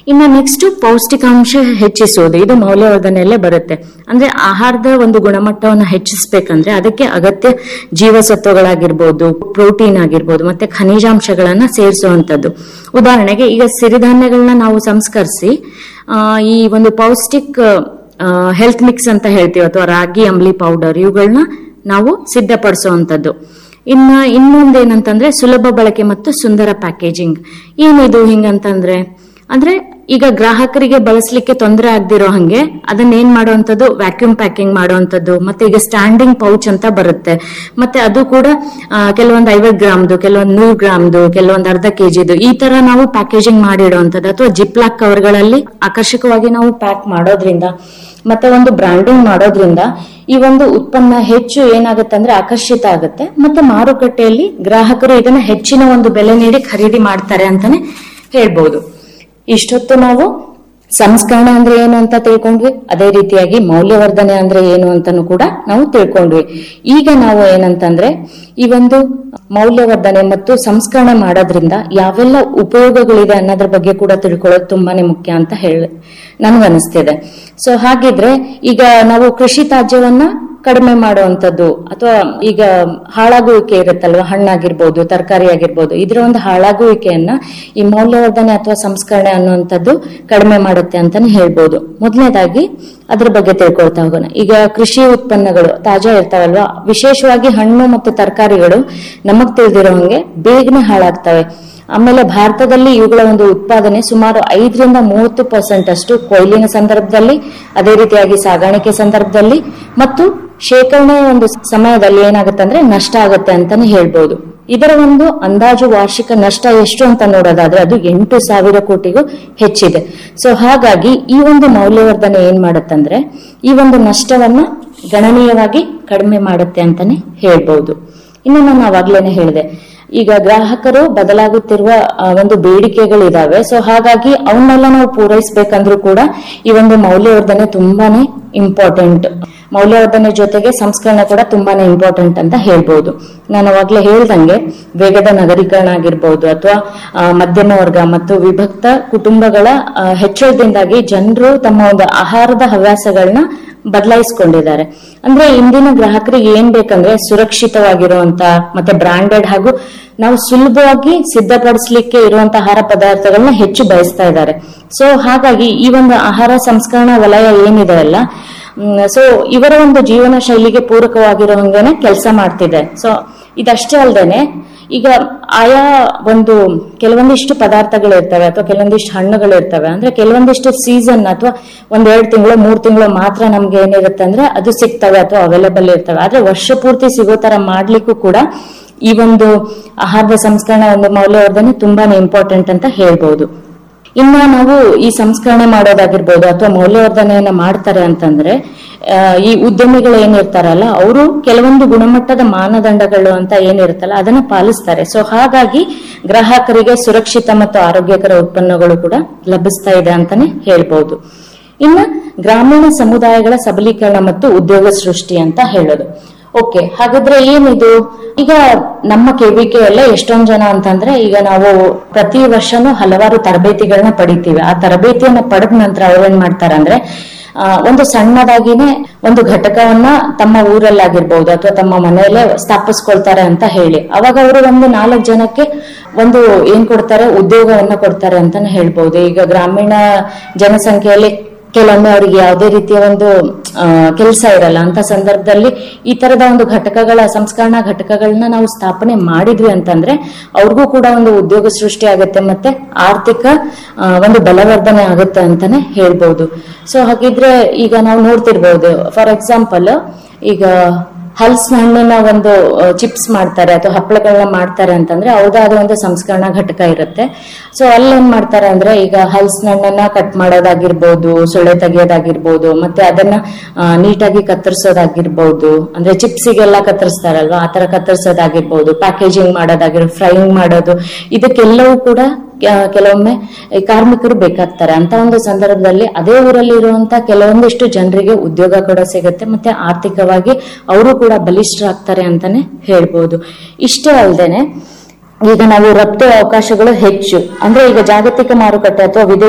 ಇನ್ನು ನೆಕ್ಸ್ಟ್ ಪೌಷ್ಟಿಕಾಂಶ ಹೆಚ್ಚಿಸುವುದು ಇದು ಮೌಲ್ಯವರ್ಧನೆಯಲ್ಲೇ ಬರುತ್ತೆ ಅಂದ್ರೆ ಆಹಾರದ ಒಂದು ಗುಣಮಟ್ಟವನ್ನು ಹೆಚ್ಚಿಸಬೇಕಂದ್ರೆ ಅದಕ್ಕೆ ಅಗತ್ಯ ಜೀವಸತ್ವಗಳಾಗಿರ್ಬೋದು ಪ್ರೋಟೀನ್ ಆಗಿರ್ಬೋದು ಮತ್ತೆ ಖನಿಜಾಂಶಗಳನ್ನ ಸೇರಿಸುವಂತದ್ದು ಉದಾಹರಣೆಗೆ ಈಗ ಸಿರಿಧಾನ್ಯಗಳನ್ನ ನಾವು ಸಂಸ್ಕರಿಸಿ ಆ, ಈ ಒಂದು ಪೌಷ್ಟಿಕ್ ಹೆಲ್ತ್ ಮಿಕ್ಸ್ ಅಂತ ಹೇಳ್ತೀವಿ ಅಥವಾ ರಾಗಿ ಅಂಬ್ಲಿ ಪೌಡರ್ ಇವುಗಳನ್ನ ನಾವು ಸಿದ್ಧಪಡಿಸುವಂತದ್ದು ಇನ್ನ ಇನ್ನೊಂದೇನಂತಂದ್ರೆ ಸುಲಭ ಬಳಕೆ ಮತ್ತು ಸುಂದರ ಪ್ಯಾಕೇಜಿಂಗ್ ಏನಿದು ಹಿಂಗಂತಂದ್ರೆ ಅಂದ್ರೆ ಈಗ ಗ್ರಾಹಕರಿಗೆ ಬಳಸಲಿಕ್ಕೆ ತೊಂದರೆ ಆಗದಿರೋ ಹಂಗೆ ಅದನ್ನ ಏನ್ ಮಾಡುವಂತದ್ದು ವ್ಯಾಕ್ಯೂಮ್ ಪ್ಯಾಕಿಂಗ್ ಮಾಡುವಂತದ್ದು ಮತ್ತೆ ಈಗ ಸ್ಟ್ಯಾಂಡಿಂಗ್ ಪೌಚ್ ಅಂತ ಬರುತ್ತೆ ಮತ್ತೆ ಅದು ಕೂಡ ಆ, ಕೆಲವೊಂದು ಐವತ್ ಗ್ರಾಮ್ದು ಕೆಲವೊಂದು ನೂರು ಗ್ರಾಮ್ದು ಕೆಲವೊಂದು ಅರ್ಧ ಕೆಜಿದು ಈ ತರ ನಾವು ಪ್ಯಾಕೇಜಿಂಗ್ ಮಾಡಿಡುವಂತದ್ದು ಅಥವಾ ಜಿಪ್ಲಾಕ್ ಕವರ್ಗಳಲ್ಲಿ ಆಕರ್ಷಕವಾಗಿ ನಾವು ಪ್ಯಾಕ್ ಮಾಡೋದ್ರಿಂದ ಮತ್ತೆ ಒಂದು ಬ್ರಾಂಡಿಂಗ್ ಮಾಡೋದ್ರಿಂದ ಈ ಒಂದು ಉತ್ಪನ್ನ ಹೆಚ್ಚು ಏನಾಗುತ್ತೆ ಅಂದ್ರೆ ಆಕರ್ಷಿತ ಆಗುತ್ತೆ ಮತ್ತೆ ಮಾರುಕಟ್ಟೆಯಲ್ಲಿ ಗ್ರಾಹಕರು ಇದನ್ನ ಹೆಚ್ಚಿನ ಒಂದು ಬೆಲೆ ನೀಡಿ ಖರೀದಿ ಮಾಡ್ತಾರೆ ಅಂತಾನೆ ಹೇಳ್ಬೋದು ಇಷ್ಟೊತ್ತು ನಾವು ಸಂಸ್ಕರಣೆ ಅಂದ್ರೆ ಏನು ಅಂತ ತಿಳ್ಕೊಂಡ್ವಿ ಅದೇ ರೀತಿಯಾಗಿ ಮೌಲ್ಯವರ್ಧನೆ ಅಂದ್ರೆ ಏನು ಅಂತಾನು ಕೂಡ ನಾವು ತಿಳ್ಕೊಂಡ್ವಿ ಈಗ ನಾವು ಏನಂತಂದ್ರೆ ಈ ಒಂದು ಮೌಲ್ಯವರ್ಧನೆ ಮತ್ತು ಸಂಸ್ಕರಣೆ ಮಾಡೋದ್ರಿಂದ ಯಾವೆಲ್ಲ ಉಪಯೋಗಗಳಿದೆ ಅನ್ನೋದ್ರ ಬಗ್ಗೆ ಕೂಡ ತಿಳ್ಕೊಳ್ಳೋದು ತುಂಬಾನೇ ಮುಖ್ಯ ಅಂತ ಹೇಳಿ ನನ್ಗನ್ನಿಸ್ತಿದೆ ಸೊ ಹಾಗಿದ್ರೆ ಈಗ ನಾವು ಕೃಷಿ ತ್ಯಾಜ್ಯವನ್ನ ಕಡಿಮೆ ಮಾಡುವಂತದ್ದು ಅಥವಾ ಈಗ ಹಾಳಾಗುವಿಕೆ ಇರುತ್ತಲ್ವಾ ಹಣ್ಣಾಗಿರ್ಬೋದು ತರಕಾರಿ ಆಗಿರ್ಬೋದು ಇದರ ಒಂದು ಹಾಳಾಗುವಿಕೆಯನ್ನ ಈ ಮೌಲ್ಯವರ್ಧನೆ ಅಥವಾ ಸಂಸ್ಕರಣೆ ಅನ್ನುವಂಥದ್ದು ಕಡಿಮೆ ಮಾಡುತ್ತೆ ಅಂತಾನೆ ಹೇಳ್ಬೋದು ಮೊದಲನೇದಾಗಿ ಅದ್ರ ಬಗ್ಗೆ ತಿಳ್ಕೊಳ್ತಾ ಹೋಗೋಣ ಈಗ ಕೃಷಿ ಉತ್ಪನ್ನಗಳು ತಾಜಾ ಇರ್ತಾವಲ್ವಾ ವಿಶೇಷವಾಗಿ ಹಣ್ಣು ಮತ್ತು ತರಕಾರಿಗಳು ನಮಗ್ ತಿಳಿದಿರೋ ಹಂಗೆ ಬೇಗನೆ ಹಾಳಾಗ್ತವೆ ಆಮೇಲೆ ಭಾರತದಲ್ಲಿ ಇವುಗಳ ಒಂದು ಉತ್ಪಾದನೆ ಸುಮಾರು ಐದರಿಂದ ಮೂವತ್ತು ಪರ್ಸೆಂಟ್ ಅಷ್ಟು ಕೊಯ್ಲಿನ ಸಂದರ್ಭದಲ್ಲಿ ಅದೇ ರೀತಿಯಾಗಿ ಸಾಗಾಣಿಕೆ ಸಂದರ್ಭದಲ್ಲಿ ಮತ್ತು ಶೇಖರಣೆ ಒಂದು ಸಮಯದಲ್ಲಿ ಏನಾಗುತ್ತೆ ಅಂದ್ರೆ ನಷ್ಟ ಆಗುತ್ತೆ ಅಂತಾನೆ ಹೇಳ್ಬೋದು ಇದರ ಒಂದು ಅಂದಾಜು ವಾರ್ಷಿಕ ನಷ್ಟ ಎಷ್ಟು ಅಂತ ನೋಡೋದಾದ್ರೆ ಅದು ಎಂಟು ಸಾವಿರ ಕೋಟಿಗೂ ಹೆಚ್ಚಿದೆ ಸೊ ಹಾಗಾಗಿ ಈ ಒಂದು ಮೌಲ್ಯವರ್ಧನೆ ಏನ್ ಮಾಡುತ್ತಂದ್ರೆ ಈ ಒಂದು ನಷ್ಟವನ್ನ ಗಣನೀಯವಾಗಿ ಕಡಿಮೆ ಮಾಡುತ್ತೆ ಅಂತಾನೆ ಹೇಳ್ಬಹುದು ಇನ್ನು ನಾನು ಅವಾಗ್ಲೇನೆ ಹೇಳಿದೆ ಈಗ ಗ್ರಾಹಕರು ಬದಲಾಗುತ್ತಿರುವ ಆ, ಒಂದು ಬೇಡಿಕೆಗಳಿದಾವೆ ಸೊ ಹಾಗಾಗಿ ಅವನ್ನೆಲ್ಲ ನಾವು ಪೂರೈಸಬೇಕಂದ್ರೂ ಕೂಡ ಈ ಒಂದು ಮೌಲ್ಯವರ್ಧನೆ ತುಂಬಾನೇ ಇಂಪಾರ್ಟೆಂಟ್ ಮೌಲ್ಯವರ್ಧನೆ ಜೊತೆಗೆ ಸಂಸ್ಕರಣೆ ಕೂಡ ತುಂಬಾನೇ ಇಂಪಾರ್ಟೆಂಟ್ ಅಂತ ಹೇಳ್ಬೋದು ನಾನು ಅವಾಗ್ಲೇ ಹೇಳ್ದಂಗೆ ವೇಗದ ನಗರೀಕರಣ ಆಗಿರ್ಬೋದು ಅಥವಾ ಮಧ್ಯಮ ವರ್ಗ ಮತ್ತು ವಿಭಕ್ತ ಕುಟುಂಬಗಳ ಆ, ಹೆಚ್ಚಳದಿಂದಾಗಿ ಜನರು ತಮ್ಮ ಒಂದು ಆಹಾರದ ಹವ್ಯಾಸಗಳನ್ನ ಬದಲಾಯಿಸ್ಕೊಂಡಿದ್ದಾರೆ ಅಂದ್ರೆ ಇಂದಿನ ಗ್ರಾಹಕರಿಗೆ ಏನ್ ಬೇಕಂದ್ರೆ ಸುರಕ್ಷಿತವಾಗಿರುವಂತ ಮತ್ತೆ ಬ್ರಾಂಡೆಡ್ ಹಾಗೂ ನಾವು ಸುಲಭವಾಗಿ ಸಿದ್ಧಪಡಿಸ್ಲಿಕ್ಕೆ ಇರುವಂತ ಆಹಾರ ಪದಾರ್ಥಗಳನ್ನ ಹೆಚ್ಚು ಬಯಸ್ತಾ ಇದ್ದಾರೆ ಸೊ ಹಾಗಾಗಿ ಈ ಒಂದು ಆಹಾರ ಸಂಸ್ಕರಣಾ ವಲಯ ಏನಿದೆ ಅಲ್ಲ ಸೊ ಇವರ ಒಂದು ಜೀವನ ಶೈಲಿಗೆ ಪೂರಕವಾಗಿರೋ ಹಂಗೇನೆ ಕೆಲಸ ಮಾಡ್ತಿದೆ ಸೊ ಇದಷ್ಟೇ ಅಲ್ದೇನೆ ಈಗ ಆಯಾ ಒಂದು ಕೆಲವೊಂದಿಷ್ಟು ಪದಾರ್ಥಗಳು ಇರ್ತವೆ ಅಥವಾ ಕೆಲವೊಂದಿಷ್ಟು ಹಣ್ಣುಗಳು ಇರ್ತವೆ ಅಂದ್ರೆ ಕೆಲವೊಂದಿಷ್ಟು ಸೀಸನ್ ಅಥವಾ ಒಂದ್ ಎರಡು ತಿಂಗಳು ಮೂರ್ ತಿಂಗಳು ಮಾತ್ರ ನಮ್ಗೆ ಏನಿರುತ್ತೆ ಅಂದ್ರೆ ಅದು ಸಿಗ್ತವೆ ಅಥವಾ ಅವೈಲೇಬಲ್ ಇರ್ತವೆ ಆದ್ರೆ ವರ್ಷ ಪೂರ್ತಿ ಸಿಗೋ ತರ ಮಾಡ್ಲಿಕ್ಕೂ ಕೂಡ ಈ ಒಂದು ಆಹಾರದ ಸಂಸ್ಕರಣೆ ಒಂದು ಮೌಲ್ಯವರ್ಧನೆ ತುಂಬಾನೇ ಇಂಪಾರ್ಟೆಂಟ್ ಅಂತ ಹೇಳ್ಬೋದು ಇನ್ನ ನಾವು ಈ ಸಂಸ್ಕರಣೆ ಮಾಡೋದಾಗಿರ್ಬೋದು ಅಥವಾ ಮೌಲ್ಯವರ್ಧನೆಯನ್ನ ಮಾಡ್ತಾರೆ ಅಂತಂದ್ರೆ ಆ, ಈ ಉದ್ಯಮಿಗಳು ಏನಿರ್ತಾರಲ್ಲ ಅವರು ಕೆಲವೊಂದು ಗುಣಮಟ್ಟದ ಮಾನದಂಡಗಳು ಅಂತ ಏನಿರುತ್ತಲ್ಲ ಅದನ್ನ ಪಾಲಿಸ್ತಾರೆ ಸೊ ಹಾಗಾಗಿ ಗ್ರಾಹಕರಿಗೆ ಸುರಕ್ಷಿತ ಮತ್ತು ಆರೋಗ್ಯಕರ ಉತ್ಪನ್ನಗಳು ಕೂಡ ಲಭಿಸ್ತಾ ಇದೆ ಅಂತಾನೆ ಹೇಳ್ಬಹುದು ಇನ್ನ ಗ್ರಾಮೀಣ ಸಮುದಾಯಗಳ ಸಬಲೀಕರಣ ಮತ್ತು ಉದ್ಯೋಗ ಸೃಷ್ಟಿ ಅಂತ ಹೇಳೋದು ಓಕೆ ಹಾಗಾದ್ರೆ ಏನಿದು ಈಗ ನಮ್ಮ ಕೆವಿಕೆ ಎಲ್ಲ ಎಷ್ಟೊಂದ್ ಜನ ಅಂತಂದ್ರೆ ಈಗ ನಾವು ಪ್ರತಿ ವರ್ಷನೂ ಹಲವಾರು ತರಬೇತಿಗಳನ್ನ ಪಡಿತೀವಿ ಆ ತರಬೇತಿಯನ್ನ ಪಡೆದ ನಂತರ ಅವ್ರು ಏನ್ ಮಾಡ್ತಾರೆ ಅಂದ್ರೆ ಆ, ಒಂದು ಸಣ್ಣದಾಗಿನೇ ಒಂದು ಘಟಕವನ್ನ ತಮ್ಮ ಊರಲ್ಲಾಗಿರ್ಬಹುದು ಅಥವಾ ತಮ್ಮ ಮನೆಯಲ್ಲೇ ಸ್ಥಾಪಿಸ್ಕೊಳ್ತಾರೆ ಅಂತ ಹೇಳಿ ಅವಾಗ ಅವರು ಒಂದು ನಾಲ್ಕು ಜನಕ್ಕೆ ಒಂದು ಏನ್ ಕೊಡ್ತಾರೆ ಉದ್ಯೋಗವನ್ನ ಕೊಡ್ತಾರೆ ಅಂತಾನೆ ಹೇಳ್ಬಹುದು ಈಗ ಗ್ರಾಮೀಣ ಜನಸಂಖ್ಯೆಯಲ್ಲಿ ಕೆಲವೊಮ್ಮೆ ಅವರಿಗೆ ಯಾವುದೇ ರೀತಿಯ ಒಂದು ಕೆಲಸ ಇರಲ್ಲ ಅಂತ ಸಂದರ್ಭದಲ್ಲಿ ಈ ತರದ ಒಂದು ಘಟಕಗಳ ಸಂಸ್ಕರಣಾ ಘಟಕಗಳನ್ನ ನಾವು ಸ್ಥಾಪನೆ ಮಾಡಿದ್ವಿ ಅಂತಂದ್ರೆ ಅವ್ರಿಗೂ ಕೂಡ ಒಂದು ಉದ್ಯೋಗ ಸೃಷ್ಟಿ ಆಗುತ್ತೆ ಮತ್ತೆ ಆರ್ಥಿಕ ಆ, ಒಂದು ಬಲವರ್ಧನೆ ಆಗುತ್ತೆ ಅಂತಾನೆ ಹೇಳ್ಬಹುದು ಸೊ ಹಾಗಿದ್ರೆ ಈಗ ನಾವು ನೋಡ್ತಿರ್ಬೋದು ಫಾರ್ ಎಕ್ಸಾಂಪಲ್ ಈಗ ಹಲ್ಸಿನ ಹಣ್ಣಿನ ಒಂದು ಚಿಪ್ಸ್ ಮಾಡ್ತಾರೆ ಅಥವಾ ಹಪ್ಪಳಗಳನ್ನ ಮಾಡ್ತಾರೆ ಅಂತಂದ್ರೆ ಅವ್ರದಾದ ಒಂದು ಸಂಸ್ಕರಣಾ ಘಟಕ ಇರುತ್ತೆ ಸೊ ಅಲ್ಲಿ ಏನ್ ಮಾಡ್ತಾರೆ ಅಂದ್ರೆ ಈಗ ಹಲ್ಸಿನ ಹಣ್ಣನ್ನ ಕಟ್ ಮಾಡೋದಾಗಿರ್ಬೋದು ಸೊಳ್ಳೆ ತೆಗಿಯೋದಾಗಿರ್ಬೋದು ಮತ್ತೆ ಅದನ್ನ ಆ, ನೀಟಾಗಿ ಕತ್ತರಿಸೋದಾಗಿರ್ಬೋದು ಅಂದ್ರೆ ಚಿಪ್ಸಿಗೆಲ್ಲ ಕತ್ತರಿಸ್ತಾರಲ್ವಾ ಆ ತರ ಕತ್ತರಿಸೋದಾಗಿರ್ಬೋದು ಪ್ಯಾಕೇಜಿಂಗ್ ಮಾಡೋದಾಗಿರ್ಬೋದು ಫ್ರೈಯಿಂಗ್ ಮಾಡೋದು ಇದಕ್ಕೆಲ್ಲವೂ ಕೂಡ ಆ, ಕೆಲವೊಮ್ಮೆ ಈ ಕಾರ್ಮಿಕರು ಬೇಕಾಗ್ತಾರೆ ಅಂತ ಒಂದು ಸಂದರ್ಭದಲ್ಲಿ ಅದೇ ಊರಲ್ಲಿ ಇರುವಂತ ಕೆಲವೊಂದಿಷ್ಟು ಜನರಿಗೆ ಉದ್ಯೋಗ ಕೂಡ ಸಿಗುತ್ತೆ ಮತ್ತೆ ಆರ್ಥಿಕವಾಗಿ ಅವರು ಕೂಡ ಬಲಿಷ್ಠರಾಗ್ತಾರೆ ಅಂತಾನೆ ಹೇಳ್ಬೋದು ಇಷ್ಟೇ ಅಲ್ದೇನೆ ಈಗ ನಾವು ರಫ್ತು ಅವಕಾಶಗಳು ಹೆಚ್ಚು ಅಂದ್ರೆ ಈಗ ಜಾಗತಿಕ ಮಾರುಕಟ್ಟೆ ಅಥವಾ ವಿದೇಶ